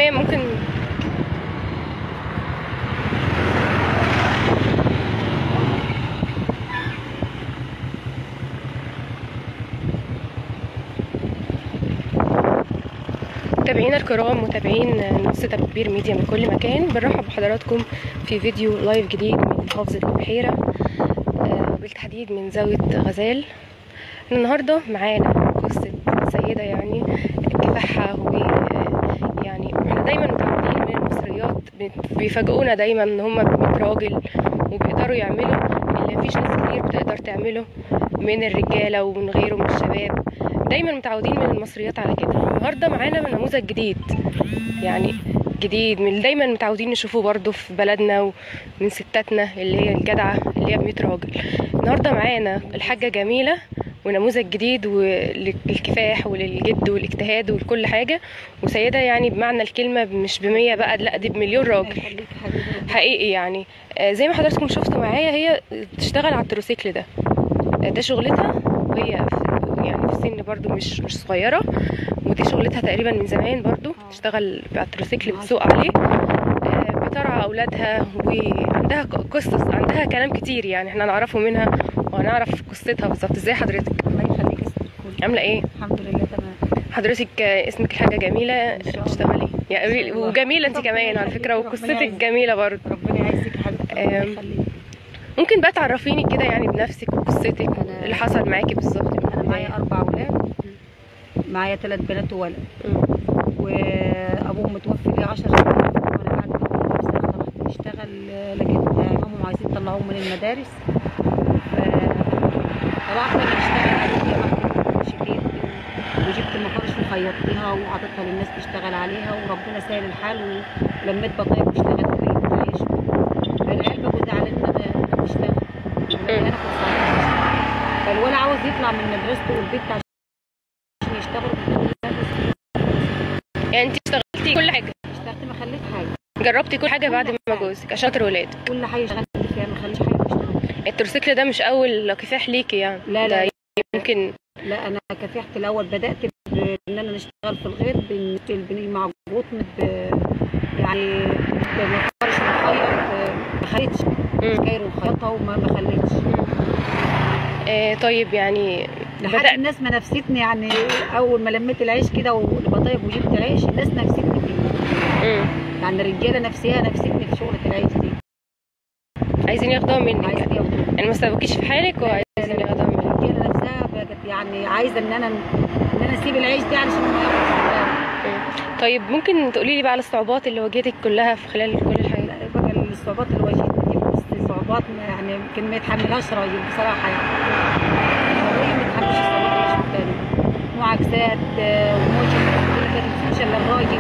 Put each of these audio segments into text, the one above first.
تمام ممكن متابعينا الكرام متابعين نص تكبير ميديا من كل مكان بنرحب بحضراتكم في فيديو لايف جديد من محافظة البحيرة آه، بالتحديد من زاوية غزال إحنا النهاردة معانا قصة سيدة يعني كفاحها و يعني احنا دايما متعودين من المصريات بت- بيفاجئونا دايما ان هم 100 راجل وبيقدروا يعملوا اللي مفيش ناس كتير بتقدر تعمله من الرجالة ومن غيره من الشباب دايما متعودين من المصريات على كده النهارده معانا نموذج جديد يعني جديد من اللي دايما متعودين نشوفه برضه في بلدنا ومن ستاتنا اللي هي الجدعة اللي هي ب 100 راجل النهارده معانا الحاجة جميلة ونموذج جديد للكفاح وللجد والاجتهاد ولكل حاجة وسيدة يعني بمعنى الكلمة مش بمية بقى لا دي بمليون راجل يخليك حبيبي حقيقي يعني آه، زي ما حضراتكم شفتوا معايا هي بتشتغل على التروسيكل ده آه، ده شغلتها وهي في يعني في سن برضو مش مش صغيرة ودي شغلتها تقريبا من زمان برضو آه. بتشتغل على التروسيكل بتسوق عليه آه، بترعى اولادها وعندها ق- قصص عندها كلام كتير يعني احنا نعرفه منها وهنعرف قصتها بالظبط ازاي حضرتك الله يخليك اسمك كله عامله ايه الحمد لله تمام حضرتك آه، اسمك الحاجه جميله إن شاء الله. بتشتغلي إن شاء يعني الله. وجميله انت ربنا كمان على يخليك، فكره ربنا وقصتك يعزك. جميله برضه ربنا يعزك يا حبيبتي ربنا آم، يخليك ممكن بقى تعرفيني كده يعني بنفسك وقصتك أنا- اللي حصل معاكي بالظبط من انا معايا البداية. اربع اولاد معايا ثلاث بنات وولد مم. وابوهم متوفي لي 10 سنين وانا بعد ما كنت سنه طلعت اشتغل لقيت امهم عايزين يطلعوهم من المدارس فطلعت انا اشتغل عليها شكيت وجبت مفرش وخيطتها وعطيتها للناس تشتغل عليها وربنا سهل الحال ولميت بطايق واشتغلت في عيش فالعيال بقوا زعلانين ان انا بشتغل ولكن انا كنت ساعتها بشتغل. فالولد عاوز يطلع من مدرسته والبيت عشان يشتغل قلت له لا بس يعني انت اشتغلتي كل حاجه اشتغلت ما خليت حاجه جربتي كل حاجه بعد ما جوزك عشان خاطر ولادك كل حاجه اشتغلت فيها ما خليتش حاجه اشتغل التروسيكل ده مش اول كفاح ليكي يعني لا لا ده يمكن لا انا كفحت الاول بدات بان انا نشتغل في الغيط بنشتغل بني مع قطن ب يعني بمفرش مخيط ما خليتش مم. كاير وخيطها وما ما خليتش آه طيب يعني لحد بدأت الناس ما نفستني يعني اول ما لميت العيش كده والبطايق وجبت عيش الناس نفستني فيه مم. يعني الرجاله نفسها نفستني في شغله العيش دي عايزين ياخدوها منك عايزين يعني ياخدوها يعني ما سابوكيش في حالك وعايزين ياخدوها منك الرجاله نفسها بقت يعني عايزه ان انا ان انا اسيب العيش ده علشان ما ياخدش مم. طيب ممكن تقولي لي بقى على الصعوبات اللي واجهتك كلها في خلال كل الحياه لا بقى الصعوبات اللي واجهتني دي بس صعوبات ما- يعني يمكن ما يتحملهاش راجل بصراحه يعني الراجل ما يتحملش الصعوبات اللي شفتها دي معاكسات آه، وموجة كل كانت مش الا الراجل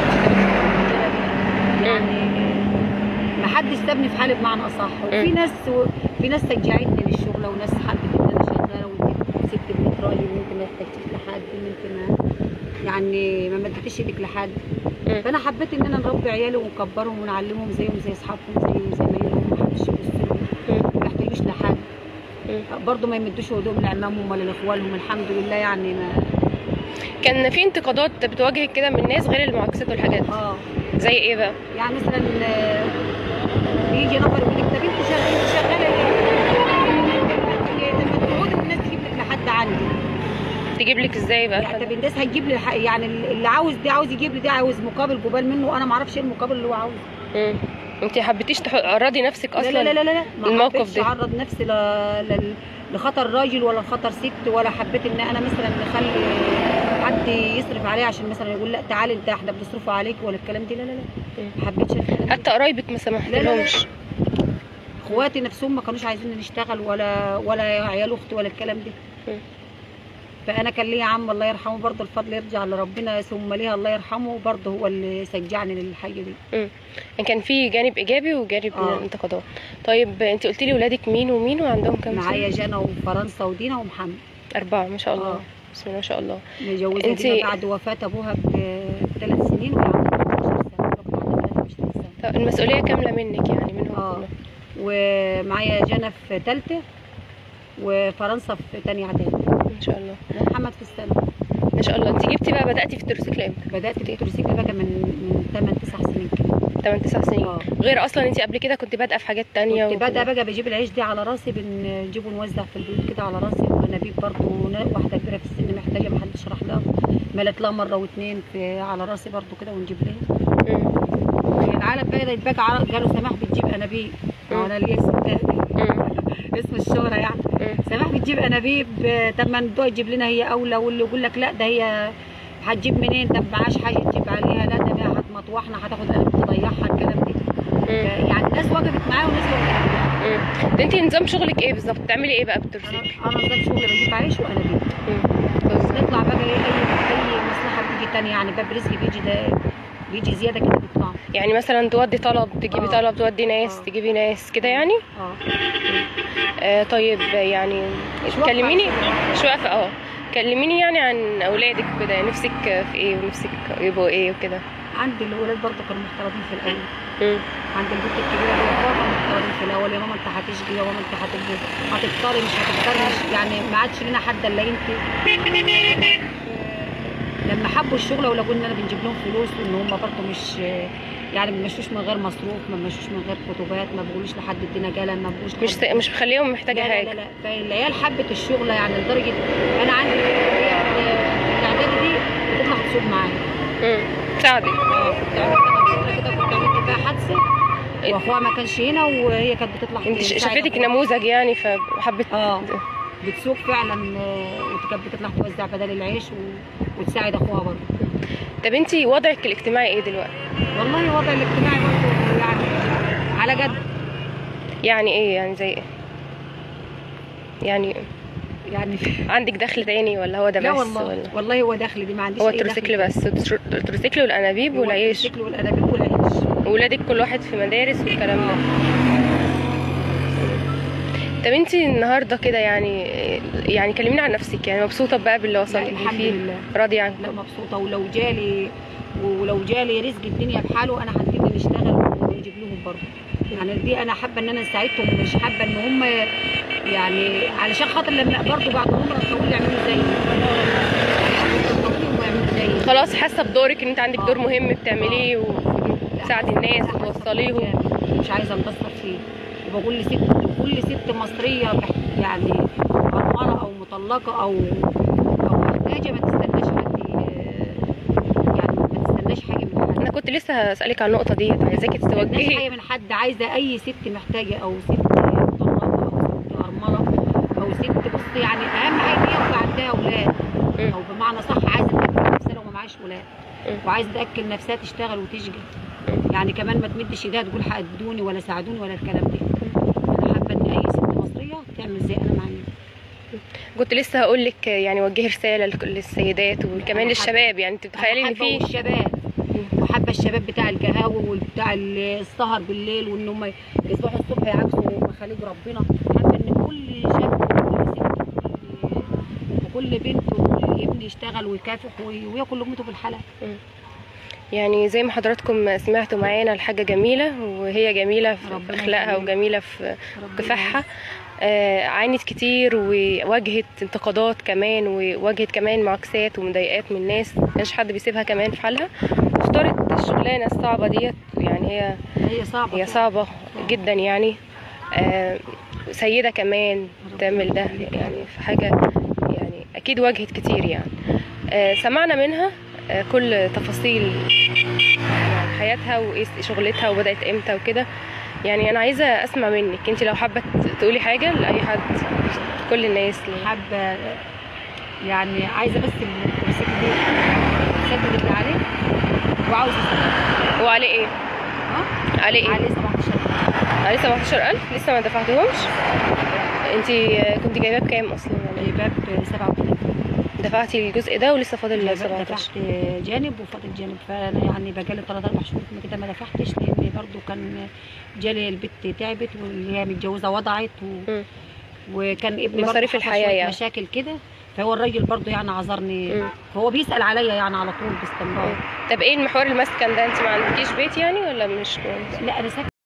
يعني ما حدش سابني في حالي بمعنى اصح وفي مم. ناس في ناس شجعتني للشغل وناس حبت ان انا شغاله وانت ست بنت راجل وانت ما احتجتيش لحد وانت ما يعني ما مدتيش ايدك لحد مم. فانا حبيت ان انا نربي عيالي ونكبرهم ونعلمهم زيهم زي اصحابهم زي زمايلهم ما حدش يبص لهم مم. ما يحتاجوش لحد مم. برضه ما يمدوش هدوم لعمامهم ولا لاخوالهم الحمد لله يعني ما كان في انتقادات بتواجهك كده من الناس غير المعاكسات والحاجات دي اه زي ايه بقى يعني مثلا آه، بيجي نفر يقول لك طب انت شغاله انت شغاله ليه؟ طب ما تقعدي والناس تجيب لك لحد عندي تجيب لك ازاي بقى يعني طب الناس هتجيب لي الح- يعني اللي عاوز ده عاوز يجيب لي ده عاوز مقابل جبال منه وانا ما اعرفش ايه المقابل اللي هو عاوزه مم. انت حبيتيش تعرضي نفسك اصلا لا لا لا لا, لا. ما الموقف حبيتش ده. اعرض نفسي ل... ل... لخطر راجل ولا لخطر ست ولا حبيت ان انا مثلا اخلي حد يصرف عليا عشان مثلا يقول لا تعالي انت احنا بنصرفوا عليك ولا الكلام ده لا لا لا مم. ما حبيتش الكلام ده. حتى قرايبك ما لا، لا، لا. سمحتلهمش اخواتي نفسهم ما كانوش عايزين نشتغل ولا ولا عيال اختي ولا الكلام ده مم. فانا كان ليا عم الله يرحمه برضه الفضل يرجع لربنا ثم ليها الله يرحمه برضه هو اللي شجعني للحاجه دي يعني كان في جانب ايجابي وجانب من آه. الانتقادات طيب انت قلتي لي ولادك مين ومين وعندهم كام سنه معايا جنى وفرنسا ودينا ومحمد اربعه ما شاء الله آه. بسم الله ما شاء الله مجوزة انتي- دينا بعد وفاة أبوها بثلاث سنين وهي عندها 12 سنة ربنا عندها 23 سنة طب المسؤوليه كامله منك يعني منهم اه كلهم ومعايا جنى في ثالثة وفرنسا في تانية إعدادي ما شاء الله ومحمد في السنة ما شاء الله انت جبتي بقى بداتي في التروسيكل امتى بدات في التروسيكل بقى من من 8 9 سنين كده 8 9 سنين اه غير اصلا انت قبل كده كنت بادئه في حاجات تانية كنت وكده. بادئه بقى بجيب العيش دي على راسي بنجيبه نوزع في البيوت كده على راسي وانابيب برضه واحده كبيره في السن محتاجه ما حدش راح لها ملت لها مره واتنين في على راسي برضه كده ونجيب لها مم. العالم بقى يتبقى ع- قالوا سماح بتجيب انابيب مم. انا ليا اسم تاني مم. اسم الشهره يعني مم. سماح بتجيب انابيب آه، طب ما ندوق تجيب لنا هي اولى واللي يقول لك لا ده هي هتجيب منين طب معاش حاجه تجيب عليها لا ده هي هتمطوحنا هتاخد انابيب تضيعها الكلام ده مم. يعني الناس وقفت معايا والناس وقفت معايا مم. ده انت نظام شغلك ايه بالظبط بتعملي ايه بقى بالتروسيكل انا انا نظام شغل بجيب عيش وانابيب مم. بس. نطلع بقى ايه اي اي مصلحه بتيجي تاني يعني باب رزق بيجي ده بيجي زياده كده بيطلع يعني مثلا تودي طلب تجيبي آه. طلب تودي ناس آه. تجيبي ناس كده يعني اه آه طيب يعني مش واقفة كلميني على مش واقفه اه كلميني يعني عن اولادك وكده نفسك في ايه ونفسك يبقوا ايه وكده عندي الاولاد برضه كانوا محترمين في الاول مم. عند البنت الكبيره دي بابا محترمين في الاول يا ماما انت هتشقي يا ماما انت هتبقي هتفطري مش هتفطري مش يعني ما عادش لنا حد الا انت لما حبوا الشغل ولقوا ان انا بنجيب لهم فلوس وان هم برضه مش يعني ما بيمشوش من غير مصروف ما بيمشوش من غير خطوبات ما بيقولوش لحد ادينا قلم ما بيقولوش مش لحد- مش مخليهم محتاجه لا لا حاجه لا لا فالعيال حبت الشغل يعني لدرجه انا عندي هي في الاعدادي دي بتطلع تسوق معايا مم. تساعدك اه كنت عملت كده كنت عملت فيها حادثه واخوها ما كانش هنا وهي كانت بتطلع انت ش- تساعد شافتك أخوها. نموذج يعني فحبت اه بتسوق فعلا آه، وكانت بتطلع توزع بدل العيش و... وتساعد اخوها برضه طب انت وضعك الاجتماعي ايه دلوقتي والله وضع الاجتماعي برضه يعني على قد يعني ايه يعني زي ايه يعني يعني عندك دخل تاني ولا هو ده لا بس والله ولا والله هو دخل دي ما عنديش هو أي دخل التروسيكل تاني. بس الترو- التروسيكل والانابيب هو والعيش التروسيكل والانابيب والعيش وولادك كل واحد في مدارس والكلام ده اه طب انت النهارده كده يعني يعني كلميني عن نفسك يعني مبسوطه بقى باللي لا وصلت الحمد فيه لله راضيه عن لا مبسوطه ولو جالي ولو جالي رزق الدنيا بحاله انا هنزل نشتغل ونجيب لهم برضه يعني دي انا حابه ان انا اساعدهم مش حابه ان هم يعني علشان خاطر لما برضه بعد عمره طويل يعملوا زيي طويل ويعملوا زيي خلاص حاسه بدورك ان انت عندك آه. دور مهم بتعمليه وتساعدي الناس وتوصليهم مش عايزه انتصر فيه وبقول لست كل ست مصريه بح- يعني أرملة او مطلقه او او محتاجه ما تستناش حد ي- يعني ما تستناش حاجه من حد انا كنت لسه هسالك عن النقطه دي عايزاكي مش تتوجهي حاجه من حد عايزه اي ست محتاجه او ست مطلقه او ست ارمله او ست بص يعني اهم حاجه ان هي يبقى عندها اولاد مم. او بمعنى صح عايزه تاكل نفسها لو ما معاش ولاد مم. وعايزه تاكل نفسها تشتغل وتشقى مم. يعني كمان ما تمدش ايديها تقول حقدوني ولا ساعدوني ولا الكلام ده انا حابه ان اي ست مصريه تعمل زي انا ما عملت كنت لسه هقول لك يعني وجهي رساله لكل السيدات وكمان أنا للشباب يعني انت بتخيلي ان أنا في حابة والشباب وحابه الشباب بتاع القهاوي وبتاع السهر بالليل وان هم يصبحوا الصبح يعكسوا مخاليق ربنا حابه ان كل شاب وكل ست وكل بنت وكل ابن يشتغل ويكافح وي- وياكل لقمته بالحلال يعني زي ما حضراتكم سمعتوا معانا الحاجة جميلة وهي جميلة في ربنا أخلاقها يخليك. وجميلة في ربنا كفاحها آه، عانت كتير وواجهت انتقادات كمان وواجهت كمان معاكسات ومضايقات من الناس مكانش حد بيسيبها كمان في حالها واختارت الشغلانة الصعبة ديت يعني هي هي صعبه هي صعبة جدا يعني آه، سيدة كمان تعمل ده يعني في حاجة يعني أكيد واجهت كتير يعني آه، سمعنا منها آه، كل تفاصيل يعني حياتها وايه شغلتها وبدأت امتى وكده يعني أنا عايزة أسمع منك أنت لو حابة تقولي حاجة لأي حد كل الناس اللي- حابه يعني عايزه بس الكرسي دي تسدد اللي عليه وعاوز يسدد. وعليه ايه؟ ها عليه ايه؟ عليه 17 عليه 17000 لسه ما دفعتهمش انت كنت جايباه بكام اصلا يعني باب 37 دفعتي الجزء ده ولسه فاضل دفعت 17 جانب وفاضل جانب فانا يعني بقالي ثلاث اربع شهور كده ما دفعتش لان برضو كان جالي البت تعبت واللي هي متجوزه وضعت و... مم. وكان ابني برضو مصاريف حصل الحياة شوية يعني. مشاكل كده فهو الراجل برضو يعني عذرني مم. هو بيسال عليا يعني على طول باستمرار طب ايه المحور المسكن ده انت ما عندكيش بيت يعني ولا مش لا انا ساكنه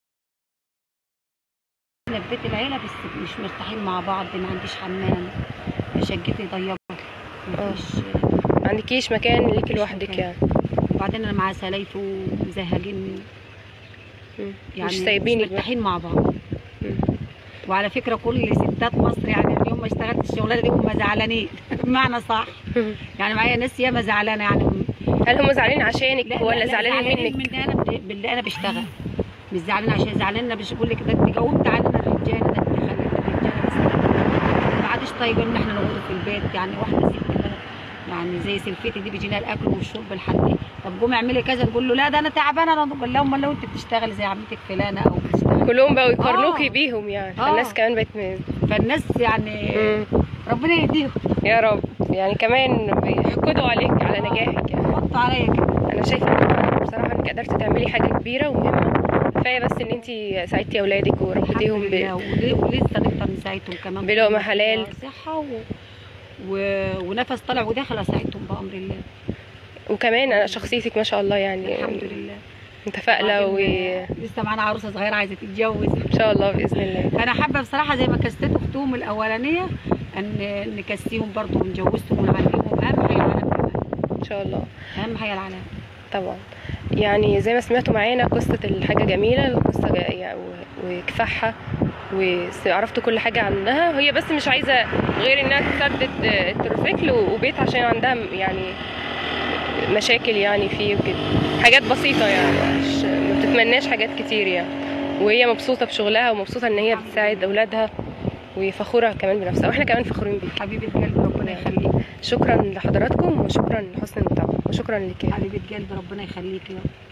في بيت العيله بس مش مرتاحين مع بعض ما عنديش حمام شقتي ضيقه مفيش ما عندكيش مكان ليكي مفيش لوحدك مكان. يعني وبعدين انا مع سلايف ومزهقين مم. يعني مش سايبينك مش مرتاحين مع بعض مم. وعلى فكره كل ستات مصر يعني اليوم ما اشتغلت الشغلانه دي هم زعلانين بمعنى صح يعني معايا ناس ياما زعلانه يعني هل هم زعلانين عشانك لا ولا لا لا زعلانين منك من انا باللي انا بشتغل مش زعلانه عشان زعلانه مش بقول لك ده انت جاوبت علينا الرجاله ده انت خليت الرجاله بس ما عادش طايقه ان احنا نقعد في البيت يعني واحده ست بقى يعني زي سلفتي دي بيجي لها الاكل والشرب لحد طب قومي اعملي كذا تقول له لا ده انا تعبانه انا بقول لها امال لو انت بتشتغلي زي عمتك فلانه او بتشتغلي كلهم بقوا يقارنوكي آه. بيهم يعني آه. فالناس كمان بقت م- فالناس يعني مم. ربنا يهديهم يا رب يعني كمان بيحقدوا عليك على نجاحك يعني حطوا عليا كده انا شايفه إن بصراحه انك قدرتي تعملي حاجه كبيره ومهمه كفايه بس ان انت ساعدتي اولادك وربيتيهم الحمد لله ب... ولي- ولسه نقدر نساعدهم كمان بلقمة حلال. صحه و... و... ونفس طلع وداخل اساعدهم بامر الله وكمان أنا شخصيتك ما شاء الله يعني الحمد لله متفائله وان وبعدين لسه معانا عروسه صغيره عايزه تتجوز شاء الله باذن الله فانا حابه بصراحه زي ما كستت اختهم الاولانيه ان نكسيهم برضه ونجوزهم ونعلمهم اهم حاجه العلم كمان ان شاء الله اهم حاجه العلم طبعا يعني زي ما سمعتوا معانا قصة الحاجة جميلة القصة جا- يعني و- وكفاحها وعرفتوا كل حاجة عنها هي بس مش عايزة غير انها تسدد التروسيكل وبيت عشان عندها م- يعني مشاكل يعني فيه وكده حاجات بسيطة يعني مش ما بتتمناش حاجات كتير يعني وهي مبسوطة بشغلها ومبسوطة ان هي بتساعد اولادها وفخورة كمان بنفسها واحنا كمان فخورين بيك حبيبه قلبي ربنا يخليك شكرا لحضراتكم وشكرا لحسن المتابعة وشكرا لك حبيبه قلبي ربنا يخليك يا